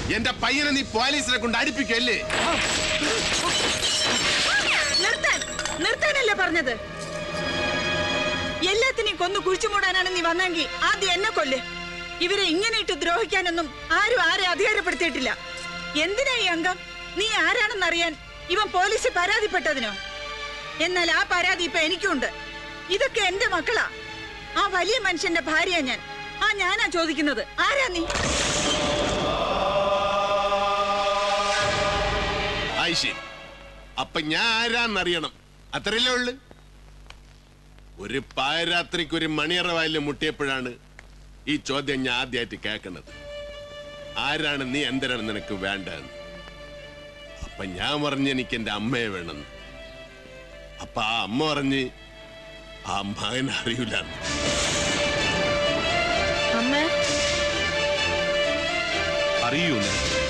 എന്റെ പയ്യനെ നീ പോലീസിനെ കൊണ്ട് അടിപ്പിക്കല്ലേ നിർത്താൻ നിർത്താനല്ലേ പറഞ്ഞത് എല്ലാത്തിനെയും കൊന്നു കുഴിച്ചു മൂടാനാണ് നീ വന്നെങ്കിൽ ആദ്യം എന്നെ കൊല്ല് ഇവരെ ഇങ്ങനെ ഇട്ട് ദ്രോഹിക്കാനൊന്നും ആരും ആരെ അധികാരപ്പെടുത്തിയിട്ടില്ല എന്തിനാ ഈ അംഗം നീ ആരാണെന്നറിയാൻ ഇവൻ പോലീസ് പരാതിപ്പെട്ടതിനോ എന്നാൽ ആ പരാതി ഇപ്പൊ എനിക്കുണ്ട് ഇതൊക്കെ എന്റെ മക്കളാ ആ വലിയ മനുഷ്യന്റെ ഭാര്യ ഞാൻ ആ ഞാനാ ചോദിക്കുന്നത് ആരാ നീ ആയി ശരി അപ്പൊ ഞാൻ ആരാന്നറിയണം അത്രയല്ലേ ഉള്ളു ഒരു പാരാത്രിക്ക് ഒരു മണിയറ വായില് മുട്ടിയപ്പോഴാണ് ഈ ചോദ്യം ഞാൻ ആദ്യമായിട്ട് കേൾക്കണത് ആരാണ് നീ എന്തരാണ് നിനക്ക് വേണ്ടതെന്ന് അപ്പൊ ഞാൻ പറഞ്ഞു എനിക്ക് എന്റെ അമ്മയെ വേണമെന്ന് അപ്പൊ ആ അമ്മ പറഞ്ഞ് ആ മകൻ അറിയില്ല അമ്മേ അറിയൂ നിനക്ക്